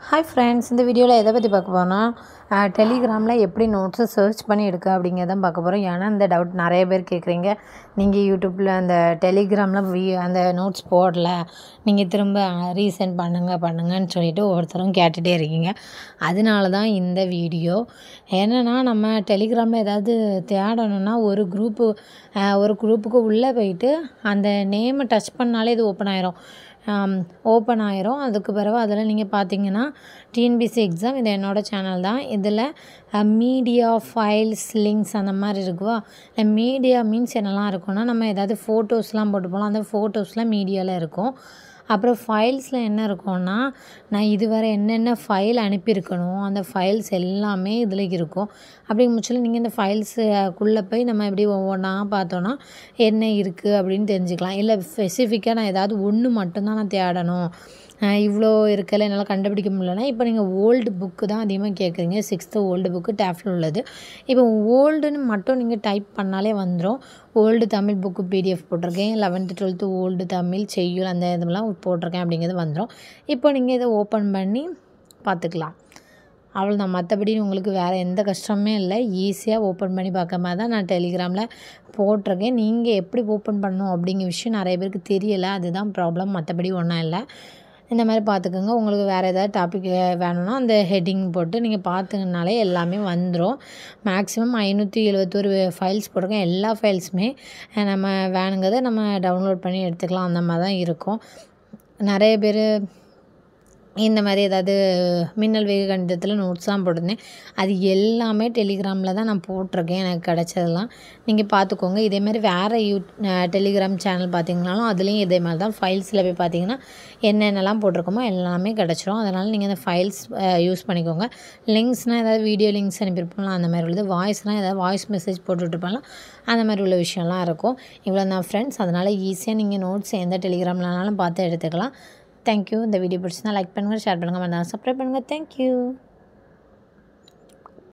hi friends இந்த வீடியோவில் எதை பற்றி பார்க்க போகிறோன்னா டெலிகிராமில் எப்படி நோட்ஸை சர்ச் பண்ணி எடுக்க அப்படிங்கிறத பார்க்க போகிறோம் ஏன்னா இந்த டவுட் நிறைய பேர் கேட்குறீங்க நீங்கள் யூடியூப்பில் அந்த டெலிகிராமில் வி அந்த நோட்ஸ் போடல நீங்கள் திரும்ப ரீசெண்ட் பண்ணுங்கள் பண்ணுங்கன்னு சொல்லிட்டு ஒவ்வொருத்தரும் கேட்டுகிட்டே இருக்கீங்க அதனால தான் இந்த வீடியோ என்னென்னா நம்ம டெலிகிராமில் ஏதாவது தேடணும்னா ஒரு குரூப்பு ஒரு குரூப்புக்கு உள்ளே போயிட்டு அந்த நேமை டச் பண்ணாலே இது ஓப்பன் ஆயிரும் ஓப்பன் ஆயிரும் அதுக்கு பிறகு அதில் நீங்கள் பார்த்தீங்கன்னா டிஎன்பிசி எக்ஸாம் இது என்னோடய சேனல் தான் இதில் மீடியா ஃபைல்ஸ் லிங்க்ஸ் அந்த மாதிரி இருக்குவா மீடியா மீன்ஸ் என்னெல்லாம் இருக்கும்னா நம்ம ஏதாவது ஃபோட்டோஸ்லாம் போட்டு போகலாம் அந்த ஃபோட்டோஸ்லாம் மீடியாவில் இருக்கும் அப்புறம் ஃபைல்ஸில் என்ன இருக்கும்னா நான் இதுவரை என்னென்ன ஃபைல் அனுப்பியிருக்கணும் அந்த ஃபைல்ஸ் எல்லாமே இதில் இருக்கும் அப்படிங்க முச்சில் நீங்கள் இந்த ஃபைல்ஸுக்குள்ளே போய் நம்ம எப்படி ஒவ்வொன்றா பார்த்தோன்னா என்ன இருக்குது அப்படின்னு தெரிஞ்சுக்கலாம் இல்லை ஸ்பெசிஃபிக்காக நான் ஏதாவது ஒன்று மட்டும்தான் நான் தேடணும் இவ்வளோ இருக்கல என்னால் கண்டுபிடிக்க முடியலன்னா இப்போ நீங்கள் ஓல்டு புக்கு தான் அதிகமாக கேட்குறீங்க சிக்ஸ்த்து ஓல்டு புக்கு டேஃபில் உள்ளது இப்போ ஓல்டுன்னு மட்டும் நீங்கள் டைப் பண்ணாலே வந்துடும் ஓல்டு தமிழ் புக்கு பிடிஎஃப் போட்டிருக்கேன் லெவன்த்து டுவெல்த்து ஓல்டு தமிழ் செய்யுள் அந்த இதெல்லாம் போட்டிருக்கேன் அப்படிங்கிறது வந்துடும் இப்போ நீங்கள் இதை ஓப்பன் பண்ணி பார்த்துக்கலாம் அவ்வளோதான் மற்றபடி உங்களுக்கு வேறு எந்த கஷ்டமே இல்லை ஈஸியாக ஓப்பன் பண்ணி பார்க்க மாதிரி தான் நான் டெலிகிராமில் போட்டிருக்கேன் நீங்கள் எப்படி ஓப்பன் பண்ணணும் அப்படிங்கிற விஷயம் நிறைய பேருக்கு தெரியலை அதுதான் ப்ராப்ளம் மற்றபடி ஒன்றும் இல்லை இந்த மாதிரி பார்த்துக்கோங்க உங்களுக்கு வேறு ஏதாவது டாபிக் வேணும்னா அந்த ஹெட்டிங் போட்டு நீங்கள் பார்த்துங்கனாலே எல்லாமே வந்துடும் மேக்ஸிமம் ஐநூற்றி எழுபத்தோரு ஃபைல்ஸ் போட்டிருக்கேன் எல்லா ஃபைல்ஸுமே நம்ம வேணுங்கிறத நம்ம டவுன்லோட் பண்ணி எடுத்துக்கலாம் அந்த மாதிரி தான் இருக்கும் நிறைய பேர் இந்த மாதிரி ஏதாவது மின்னல் வேக கணிதத்தில் நோட்ஸ்லாம் போட்டிருந்தேன் அது எல்லாமே டெலிகிராமில் தான் நான் போட்டிருக்கேன் எனக்கு கிடச்சதெல்லாம் நீங்கள் பார்த்துக்கோங்க இதேமாதிரி வேறு யூ டெலிகிராம் சேனல் பார்த்தீங்கனாலும் அதுலேயும் இதே மாதிரி தான் ஃபைல்ஸில் போய் பார்த்தீங்கன்னா என்னென்னலாம் போட்டிருக்கோமோ எல்லாமே கிடச்சிரும் அதனால் நீங்கள் அந்த ஃபைல்ஸ் யூஸ் பண்ணிக்கோங்க லிங்க்ஸ்னால் ஏதாவது வீடியோ லிங்க்ஸ் அனுப்பியிருப்போம்லாம் அந்த மாதிரி உள்ளது வாய்ஸ்னால் ஏதாவது வாய்ஸ் மெசேஜ் போட்டுட்ருப்பாங்களாம் அந்த மாதிரி உள்ள விஷயம்லாம் இருக்கும் இவ்வளோ தான் ஃப்ரெண்ட்ஸ் அதனால் ஈஸியாக நீங்கள் நோட்ஸ் எந்த டெலிகிராம்லனாலும் பார்த்து எடுத்துக்கலாம் தேங்க்யூ இந்த வீடியோ பிடிச்சினா லைக் பண்ணுங்கள் ஷேர் பண்ணுங்கள் மறந்தாங்க சப்ஸ்கிரைப் பண்ணுங்கள் தேங்க்யூ